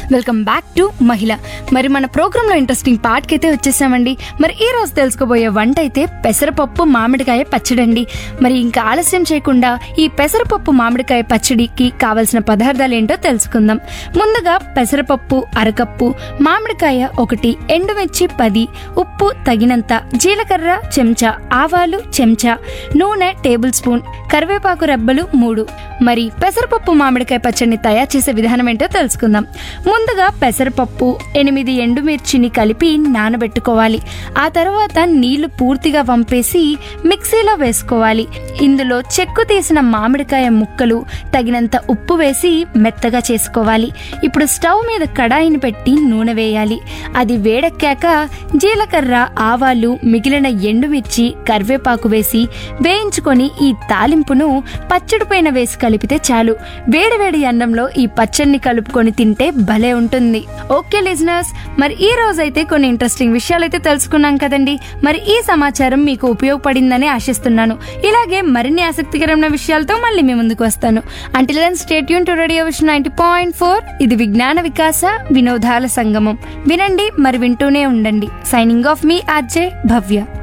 welcome back to మహిళ మరి మన ప్రోగ్రామ్ లో ఇంట్రెస్టింగ్ పార్ట్ కి అయితే వచ్చేసామండి మరి ఈ రోజు తెలుసుకోబోయే వంట అయితే పెసరపప్పు మామిడికాయ పచ్చడండి మరి ఇంకా ఆలస్యం చేయకుండా ఈ పెసరపప్పు మామిడికాయ పచ్చడికి కావలసిన పదార్థాలు ఏంటో తెలుసుకుందాం ముందుగా పెసరపప్పు అరకప్పు మామిడికాయ ఒకటి ఎండుమిర్చి పది ఉప్పు తగినంత జీలకర్ర చెంచా ఆవాలు చెంచా నూనె టేబుల్ స్పూన్ కరివేపాకు రెబ్బలు మూడు మరి పెసరపప్పు మామిడికాయ పచ్చడిని తయారు చేసే విధానం ఏంటో తెలుసుకుందాం ముందుగా పెసరపప్పు ఎనిమిది ఎండుమిర్చిని కలిపి నానబెట్టుకోవాలి ఆ తర్వాత నీళ్లు పూర్తిగా వంపేసి మిక్సీలో వేసుకోవాలి ఇందులో చెక్కు తీసిన మామిడికాయ ముక్కలు తగినంత ఉప్పు వేసి మెత్తగా చేసుకోవాలి ఇప్పుడు స్టవ్ మీద కడాయిని పెట్టి నూనె వేయాలి అది వేడెక్కాక జీలకర్ర ఆవాలు మిగిలిన ఎండుమిర్చి కరివేపాకు వేసి వేయించుకొని ఈ తాలింపును పచ్చడి పైన వేసి కలిపితే చాలు వేడివేడి అన్నంలో ఈ పచ్చడిని కలుపుకొని తింటే భలే ఉంటుంది ఓకే లిజనర్స్ మరి ఈ రోజైతే కొన్ని ఇంట్రెస్టింగ్ విషయాలు అయితే తెలుసుకున్నాం కదండి మరి ఈ సమాచారం మీకు ఉపయోగపడిందని ఆశిస్తున్నాను ఇలాగే మరిన్ని ఆసక్తికరమైన విషయాలతో మళ్ళీ మీ ముందుకు వస్తాను అంటిల్ దెన్ స్టేట్ యూన్ to radio vision ninety point four ఇది విజ్ఞాన వికాస వినోదాల సంగమం వినండి మరి వింటూనే ఉండండి సైనింగ్ ఆఫ్ మీ ఆర్జే భవ్య